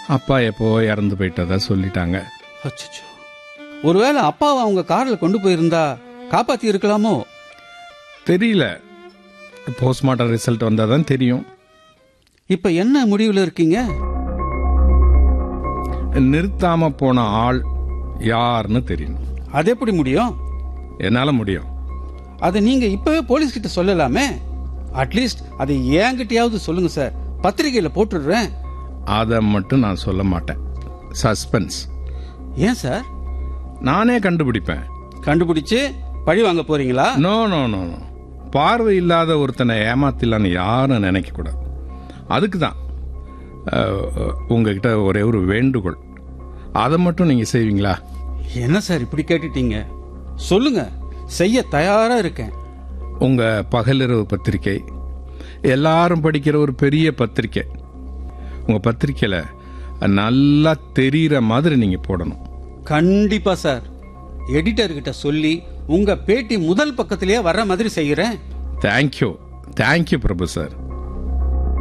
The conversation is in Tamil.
அப்பா எப்போ இறந்து போயிட்டதா சொல்லிட்டாங்க அச்சச்சோ ஒருவேளை அப்பாவை அவங்க கார்ல கொண்டு போயிருந்தா காப்பாத்தி இருக்கலாமோ தெரியல போஸ்ட்மார்ட்டம் ரிசல்ட் வந்தால் தான் தெரியும் இப்ப என்ன முடிவுல இருக்கீங்க நிறுத்தாம போன ஆள் யாருன்னு தெரியணும் அது எப்படி முடியும் என்னால் முடியும் அதை நீங்க இப்பவே போலீஸ் கிட்ட சொல்லலாமே அட்லீஸ்ட் அதை என்கிட்டயாவது சொல்லுங்க சார் பத்திரிகையில போட்டுடுறேன் அதை மட்டும் நான் சொல்ல மாட்டேன் சஸ்பென்ஸ் ஏன் சார் நானே கண்டுபிடிப்பேன் கண்டுபிடிச்சு பழி வாங்க போறீங்களா நோ நோ நோ நோ பார்வை இல்லாத ஒருத்தனை ஏமாத்திடலான்னு யாரும் நினைக்கக்கூடாது அதுக்கு தான் உங்ககிட்ட ஒரே ஒரு வேண்டுகோள் அதை மட்டும் நீங்கள் செய்வீங்களா என்ன சார் இப்படி கேட்டுட்டீங்க சொல்லுங்க செய்ய தயாரா இருக்கேன் உங்கள் பகலிரவு பத்திரிக்கை எல்லாரும் படிக்கிற ஒரு பெரிய பத்திரிக்கை உங்கள் பத்திரிக்கையில் நல்லா தெரிகிற மாதிரி நீங்கள் போடணும் கண்டிப்பா சார் எடிட்டர் கிட்ட சொல்லி உங்க பேட்டி முதல் பக்கத்திலேயே வர்ற மாதிரி செய்யறேன் தேங்க்யூ தேங்க்யூ பிரபு சார்